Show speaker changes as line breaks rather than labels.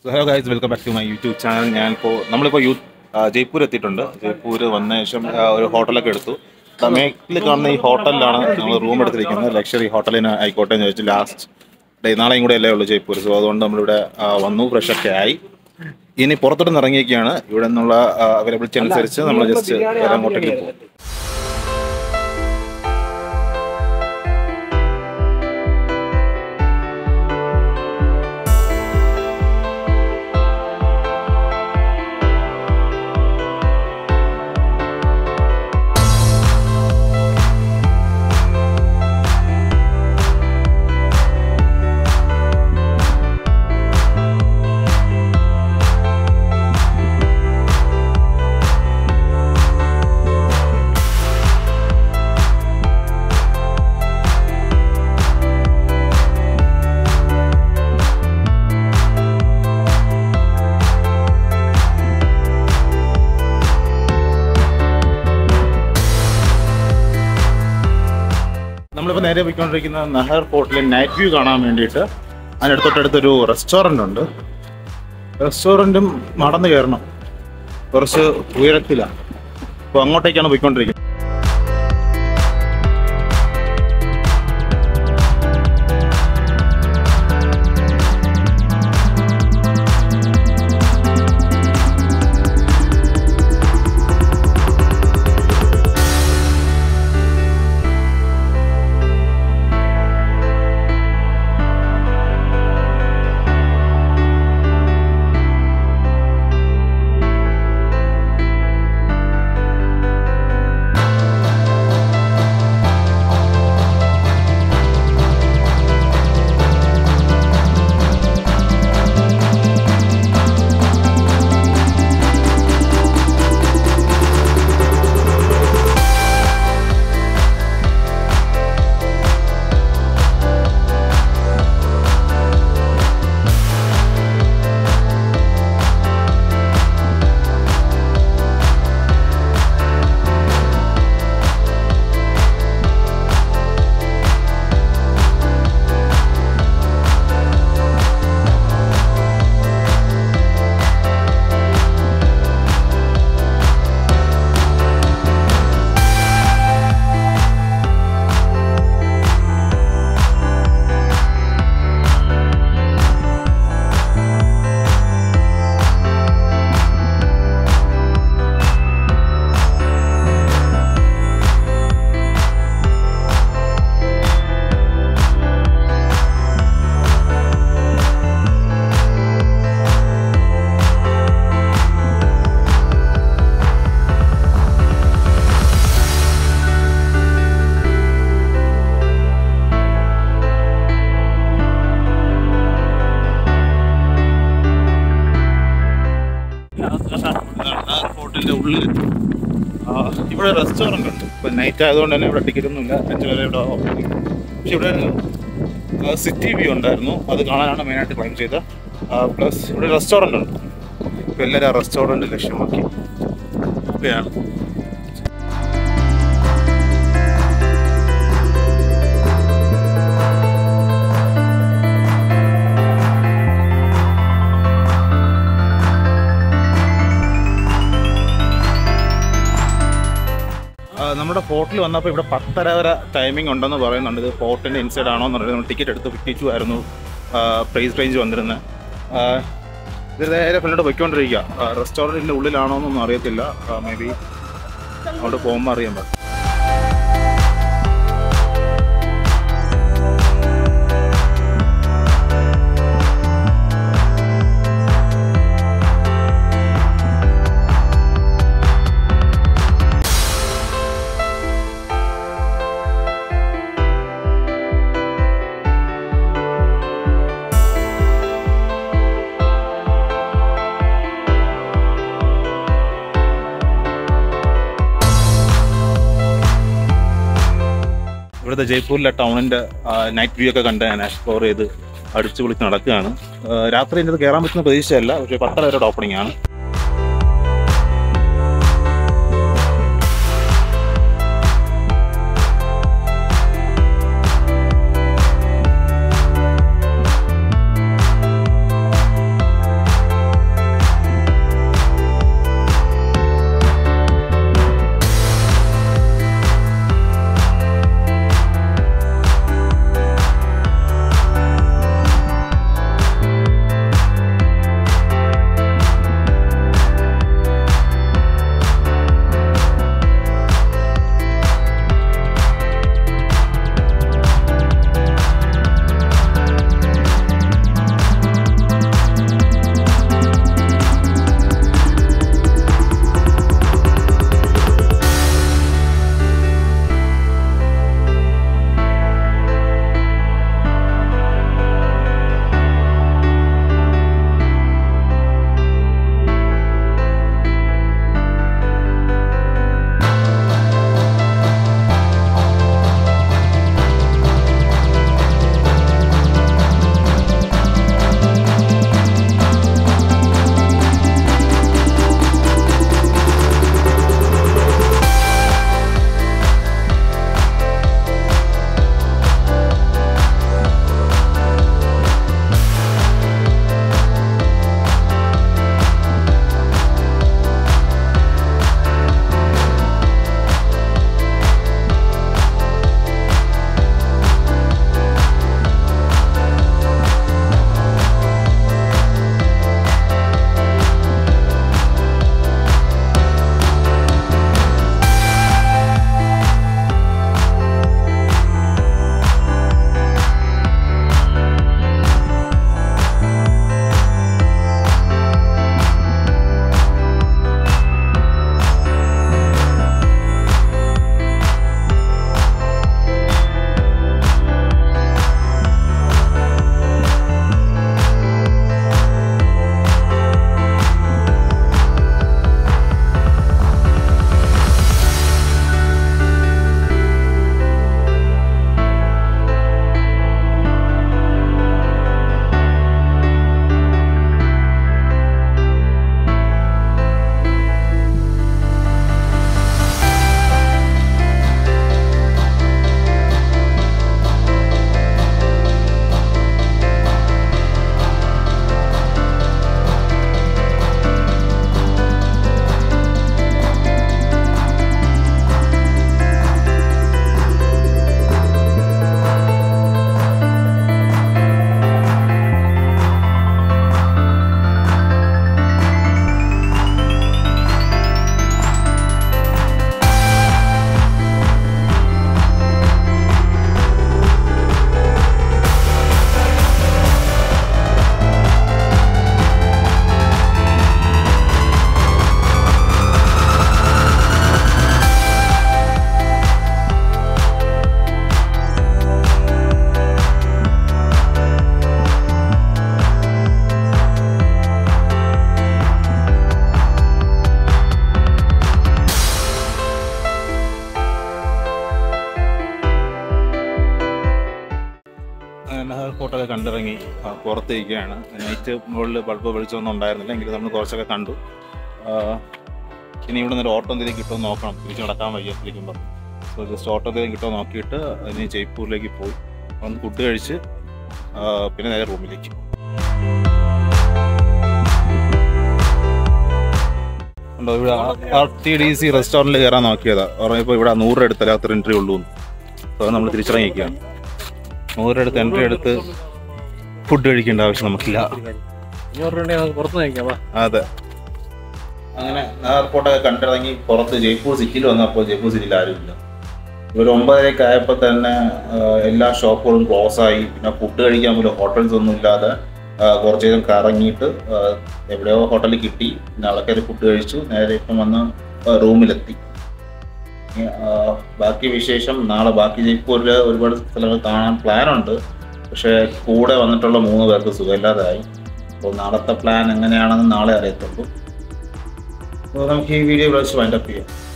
Hello guys welcome back to my YouTube channel ഞാനിപ്പോൾ നമ്മളിപ്പോൾ youth Jaipur എത്തിയിട്ടുണ്ട് ജയ്പൂർ വന്ന ശേഷം ആ, ഒരു ഹോട്ടലൊക്കെ എടുത്തു മേക്കിൽ കാണുന്ന ഈ ഹോട്ടലിലാണ് നമ്മൾ റൂം എടുത്തിരിക്കുന്നത് ലക്ഷറി ഹോട്ടലിന് ആയിക്കോട്ടെ എന്ന് ചോദിച്ചു ലാസ്റ്റ് ഡേ നാളെയും കൂടെ അല്ലേ ഉള്ളൂ ജയ്പൂർ സോ അതുകൊണ്ട് നമ്മളിവിടെ ആ, വന്നു ഫ്രഷ് ഒക്കെ ആയി ഇനി പുറത്തോട്ട് നിന്ന് ഇറങ്ങിയൊക്കെയാണ് ഇവിടെ നിന്നുള്ള അവൈലബിലിറ്റി അനുസരിച്ച് നമ്മൾ ജസ്റ്റ് അങ്ങോട്ടേക്ക് പോകും നമ്മളിപ്പോൾ നേരെ പോയിക്കൊണ്ടിരിക്കുന്ന നഹർ ഫോർട്ടിലെ നൈറ്റ് വ്യൂ കാണാൻ വേണ്ടിയിട്ട് അതിനടുത്തൊട്ടടുത്തൊരു റെസ്റ്റോറൻ്റ് ഉണ്ട് റെസ്റ്റോറൻറ്റും നടന്നു കയറണം കുറച്ച് ഉയരത്തിലാണ് അപ്പോൾ അങ്ങോട്ടേക്കാണ് പോയിക്കൊണ്ടിരിക്കുന്നത് ഫോർട്ടിൻ്റെ ഉള്ളിൽ ആ, ഇവിടെ റെസ്റ്റോറൻ്റ് ഉണ്ട് ഇപ്പം നൈറ്റ് ആയതുകൊണ്ട് തന്നെ ഇവിടെ ടിക്കറ്റ് ഒന്നുമില്ല അഞ്ച് വരെ ഇവിടെ ഓപ്പൺ ചെയ്യും. പക്ഷെ ഇവിടെ സിറ്റി വ്യൂ ഉണ്ടായിരുന്നു അത് കാണാനാണ് മെയിനായിട്ട് ക്ലൈം ചെയ്തത് പ്ലസ് ഇവിടെ റെസ്റ്റോറൻ്റ് ഉണ്ട് ഇപ്പം എല്ലാവരും ആ റെസ്റ്റോറൻറ്റ് ലക്ഷ്യമാക്കി ഒക്കെയാണ് ആ, നമ്മുടെ ഫോർട്ടിൽ വന്നപ്പോൾ ഇവിടെ പത്തര വരെ ടൈമിംഗ് ഉണ്ടെന്ന് പറയുന്നുണ്ട് ഇത് ഫോർട്ടിൻ്റെ ഇൻസൈഡ് ആണോ എന്ന് പറയുന്നത് ടിക്കറ്റ് എടുത്ത് ഫിഫ്റ്റി ആയിരുന്നു പ്രൈസ് റേഞ്ച് വന്നിരുന്നത് ഇത് നേരെ ഫ്രണ്ടോട്ട് പൊയ്ക്കൊണ്ടിരിക്കുക റെസ്റ്റോറൻറ്റിൻ്റെ ഉള്ളിലാണോ എന്നൊന്നും അറിയത്തില്ല മേ ബി അവിടെ പോകുമ്പോൾ അറിയാൻ പറ്റും ഇവിടുത്തെ ജയ്പൂരിലെ ടൗണിൻ്റെ നൈറ്റ് വ്യൂ ഒക്കെ കണ്ട് ഞാൻ എക്സ്പ്ലോർ ചെയ്ത് അടിച്ചു പൊളിച്ച് നടക്കുകയാണ് ആ, രാത്രി ഇതിനകത്ത് കയറാൻ പറ്റുന്ന പ്രതീക്ഷയല്ല പക്ഷേ പത്തര വരെ ഓപ്പണിംഗ് ആണ് പുറത്തിരിക്കുകയാണ് നൈറ്റ് മുകളിൽ ബൾബ് വെളിച്ചമൊന്നും ഉണ്ടായിരുന്നില്ല എങ്കിലും നമ്മൾ കുറച്ചൊക്കെ കണ്ടു ആ, ഇനി ഇവിടെ നിന്ന് ഒരു ഓട്ടോ എന്തെങ്കിലും കിട്ടുമോ നോക്കണം തിരിച്ച് നടക്കാൻ വയ്യ വിളിക്കുമ്പോൾ സോ ജസ്റ്റ് ഓട്ടോ എന്തെങ്കിലും കിട്ടുമോ നോക്കിയിട്ട് ഇനി ജയ്പൂരിലേക്ക് പോയി ഒന്ന് ഫുഡ് കഴിച്ച് ആ, പിന്നെ നേരെ റൂമിലേക്ക് ഉണ്ടോ ഇവിടെ ആർ ടി ഡി സി റെസ്റ്റോറൻറ്റിൽ കയറാൻ നോക്കിയതാ പറഞ്ഞപ്പോൾ ഇവിടെ നൂറ് രൂപ എടുത്തല്ല അത്ര എൻട്രി ഉള്ളൂ അപ്പോൾ നമ്മൾ തിരിച്ചിറങ്ങിയിരിക്കുകയാണ് നൂറ് രൂപ എടുത്ത് എൻട്രി എടുത്ത് ഫുഡ് കഴിക്കേണ്ട ആവശ്യം നമുക്കില്ല
അഞ്ഞൂറ് രൂപ നമുക്ക് പുറത്ത് കഴിക്കാം വാ
അതെ അങ്ങനെ എയർപോർട്ടൊക്കെ കണ്ടിറങ്ങി പുറത്ത് ജയ്പൂർ സിറ്റിയിൽ വന്നപ്പോൾ ജയ്പൂർ സിറ്റിയിൽ ആരുമില്ല ഒരു ഒമ്പതരയൊക്കെ ആയപ്പോൾ തന്നെ ആ, എല്ലാ ഷോപ്പുകളും ക്ലോസ് ആയി പിന്നെ ഫുഡ് കഴിക്കാൻ പോലും ഹോട്ടൽസ് ഒന്നും ഇല്ലാതെ ആ, കുറച്ച് നേരം കറങ്ങിയിട്ട് ആ, എവിടെയോ ഹോട്ടലിൽ കിട്ടി പിന്നെ ആൾക്കാർ ഫുഡ് കഴിച്ചു നേരെ ഇപ്പം വന്ന് ആ, റൂമിലെത്തി ഇനി, ആ, ബാക്കി വിശേഷം നാളെ ബാക്കി ജയ്പൂരിൽ ഒരുപാട് സ്ഥലങ്ങൾ കാണാൻ പ്ലാനുണ്ട് പക്ഷേ കൂടെ വന്നിട്ടുള്ള മൂന്ന് പേർക്ക് സുഖമില്ലാതായി അപ്പോൾ നാളത്തെ പ്ലാൻ എങ്ങനെയാണെന്ന് നാളെ അറിയത്തുള്ളൂ അപ്പോൾ നമുക്ക് ഈ വീഡിയോ ഇവിടെ വെച്ച് വൈൻഡപ്പ് ചെയ്യാം